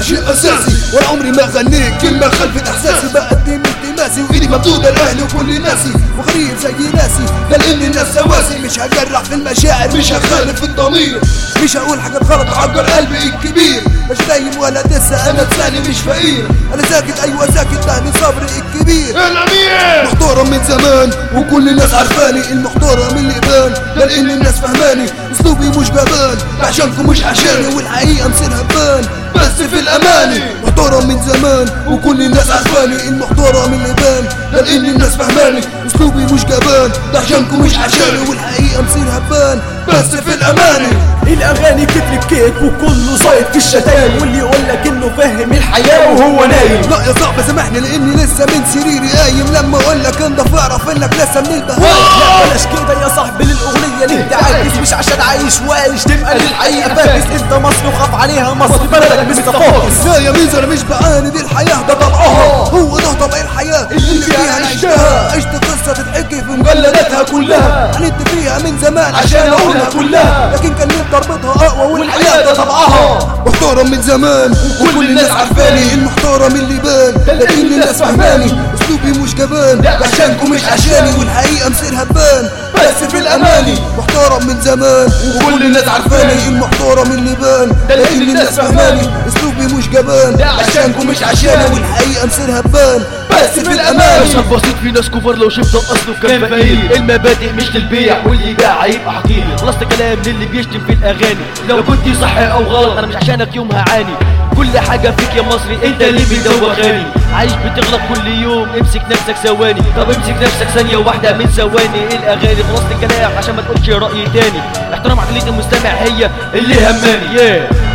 شيء اساسي وانا عمري ما غنيت كلمه خلفت احساسي بقدم التماسي وايدي ممدوده لاهلي وكل ناسي وغريب زي ناسي ده لان الناس سواسي مش هجرح في المشاعر مش هخالف في الضمير مش هقول حاجات غلط عبر قلبي الكبير مش دايم ولا لسه انا تساني مش فقير انا ساكت ايوه ساكت تاني صبري الكبير الامير محترم من زمان وكل الناس عارفاني المحترم اللي يبان ده لان الناس فهماني اسلوبي مش جبان عشانكم مش عشاني والحقيقه مصيرها تبان بس في الاماني محترم من زمان وكل الناس عارفاني المحترم اللي يبان ده لان الناس فهماني اسلوبي مش جبان ده عشانكم مش عشاني والحقيقه مصيرها تبان بس في الاماني الاغاني كتر كيك وكله زايد في الشتايم واللي يقول لك انه فاهم الحياه وهو نايم لا يا صاحبي سامحني لاني لسه من سريري قايم لما اقول لك انضف اعرف انك لسه من البهايم لا بلاش كده يا صاحبي للاغنيه اللي انت عايز مش عشان عايش وعايش تبقى للحقيقه فاكس انت مصر وخاف عليها مصر بلدك مش تفاقس لا يا ميزة انا مش بعاند الحياة ده طبعها هو ده طبع الحياة اللي فيها انا عشتها عشت قصة تتحكي في مجلداتها كلها عانيت فيها من زمان عشان اقولها كلها لكن كان نفسي اربطها اقوى والحياة ده طبعها محترم من زمان وكل الناس عارفاني المحترم اللي بان لكن الناس فهماني اسلوبي مش جبان عشانكم مش عشاني والحقيقة مصيرها تبان بس في الاماني محترم من زمان وكل الناس عارفاني المحترم اللي بان لكن الناس فهماني اسلوبي مش جبان عشانكم مش عشاني والحقيقة مصيرها تبان بس في الاماني عشان بسيط في ناس كفار لو شفت اصله كان فقير المبادئ مش للبيع واللي باع هيبقى حقير خلصت كلام للي بيشتم في الاغاني لو كنت صح او غلط انا مش عشانك يوم هعاني كل حاجة فيك يا مصري انت اللي بيدوخاني عايش بتغلط كل يوم امسك نفسك ثواني طب امسك نفسك ثانية واحدة من ثواني الاغاني خلصت الكلام عشان ما تقولش رأي تاني احترام عقلية المستمع هي اللي هماني yeah.